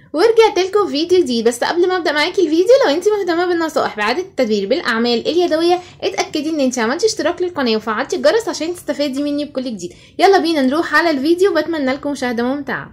ورجعت لكم فيديو جديد بس قبل ما ابدا معاكي الفيديو لو انت مهتمه بالنصائح باعاده التدوير بالاعمال اليدويه اتاكدي ان انت عملتي اشتراك للقناه وفعلتي الجرس عشان تستفادي مني بكل جديد يلا بينا نروح على الفيديو بتمنى لكم مشاهده ممتعه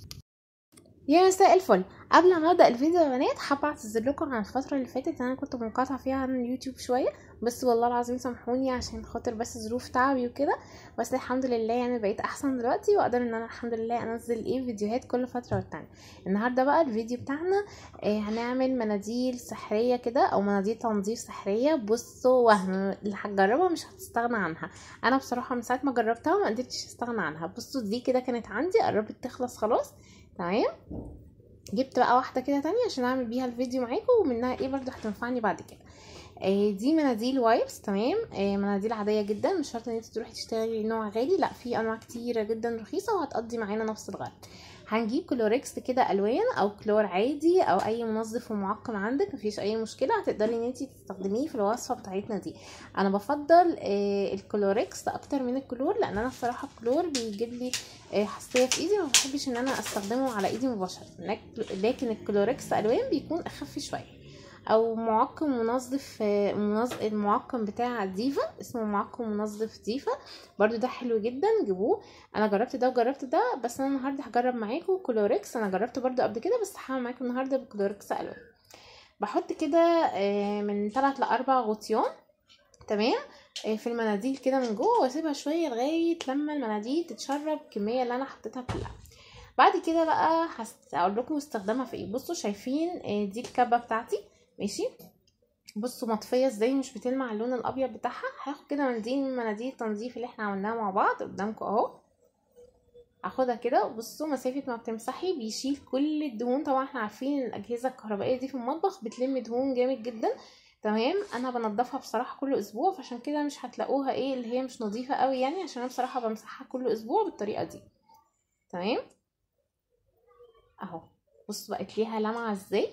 يا مساء الفل قبل ما ابدا الفيديو يا بنات حابه اعتذر لكم عن الفتره اللي فاتت انا كنت منقطعه فيها عن اليوتيوب شويه بس والله العظيم سامحوني عشان خاطر بس ظروف تعبي وكده بس الحمد لله يعني بقيت احسن دلوقتي واقدر ان انا الحمد لله انزل ايه فيديوهات كل فتره والتانيه النهارده بقى الفيديو بتاعنا آه هنعمل مناديل سحريه كده او مناديل تنظيف سحريه بصوا وهم اللي هتجربها مش هتستغنى عنها انا بصراحه من ساعه ما جربتها ما قدرتش استغنى عنها بصوا دي كده كانت عندي قربت تخلص خلاص تمام جبت بقى واحده كده تانية عشان اعمل بيها الفيديو معاكم ومنها ايه برضو هتنفعني بعد كده آه دي مناديل وايبس تمام آه مناديل عاديه جدا مش شرط ان انت تروحي تشتري نوع غالي لا في انواع كتيره جدا رخيصه وهتقضي معانا نفس الغرض هنجيب كلوركس كده الوان او كلور عادي او اي منظف ومعقم عندك مفيش اي مشكله هتقدري ان انت تستخدميه في الوصفه بتاعتنا دي انا بفضل آه الكلوركس اكتر من الكلور لان انا الصراحه الكلور بيجيب لي آه حساسيه في ايدي ما بحبش ان انا استخدمه على ايدي مباشره لكن الكلوركس الوان بيكون اخف شويه او معقم منظف منظف المعقم بتاع ديفا اسمه معقم منظف ديفا برضو ده حلو جدا جيبوه انا جربت ده وجربت ده بس انا النهارده هجرب معاكم كلوركس انا جربته برضو قبل كده بس هعمل معاكم النهارده بكلوركس الوان بحط كده من 3 ل 4 غطيان تمام في المناديل كده من جوه واسيبها شويه لغايه لما المناديل تتشرب الكميه اللي انا حطيتها كلها بعد كده بقى هقول لكم استخدامها في ايه بصوا شايفين دي الكبه بتاعتي ماشي بصوا مطفيه ازاي مش بتلمع اللون الابيض بتاعها هاخد كده منديل من مناديل التنظيف اللي احنا عملناها مع بعض قدامكم اهو هاخدها كده وبصوا مسافه ما بتمسحي بيشيل كل الدهون طبعا احنا عارفين الاجهزه الكهربائيه دي في المطبخ بتلم دهون جامد جدا تمام انا بنضفها بصراحه كل اسبوع فعشان كده مش هتلاقوها ايه اللي هي مش نظيفه قوي يعني عشان انا بصراحه بمسحها كل اسبوع بالطريقه دي تمام اهو بصوا بقت ليها لمعه ازاي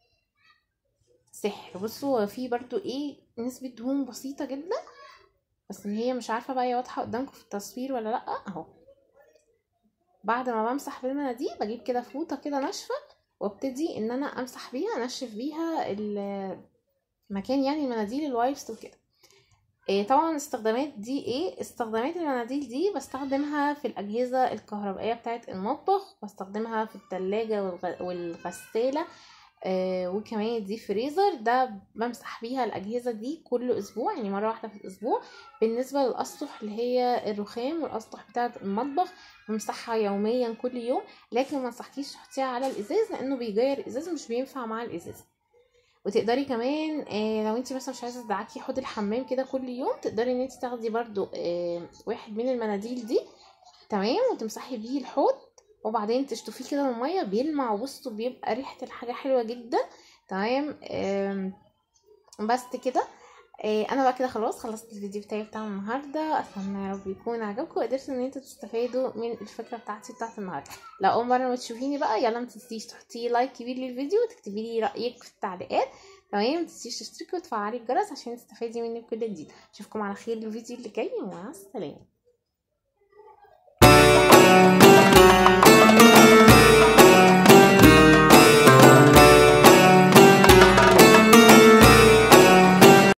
سحر بصوا في برضو ايه نسبة دهون بسيطة جدا بس ان هي مش عارفة بقى هي واضحة قدامكم في التصوير ولا لأ اهو بعد ما بمسح بالمناديل بجيب كده فوطة كده ناشفة وابتدي ان انا امسح بيها انشف بيها المكان يعني مناديل الوايبس وكده إيه طبعا استخدامات دي ايه استخدامات المناديل دي بستخدمها في الاجهزة الكهربائية بتاعة المطبخ بستخدمها في التلاجة والغسالة آه وكمان دي فريزر ده بمسح بيها الاجهزه دي كل اسبوع يعني مره واحده في الاسبوع بالنسبه للاسطح اللي هي الرخام والاسطح بتاعه المطبخ بمسحها يوميا كل يوم لكن ما انصحكيش تحطيها على الازاز لانه بيغير الازاز مش بينفع مع الازاز وتقدري كمان آه لو انت مثلا مش عايزه تدعكي حوض الحمام كده كل يوم تقدري ان انت تاخدي برضو آه واحد من المناديل دي تمام وتمسحي بيه الحوض وبعدين تشطفيه كده من الميه بيلمع وسطه بيبقى ريحه الحاجه حلوه جدا تمام بس كده انا بقى كده خلاص خلصت الفيديو بتاعي بتاع النهارده اتمنى يا رب يكون عجبكم وقدرتوا ان انتوا تستفادوا من الفكره بتاعتي بتاعت النهارده لو اول مره ما تشوفيني بقى يلا ما تنسيش تحطي لايك كبير للفيديو وتكتبي لي رايك في التعليقات تمام ما تنسيش تشتركي وتفعلي الجرس عشان تستفادي مني بكل جديد اشوفكم على خير الفيديو اللي جاي ومع السلامه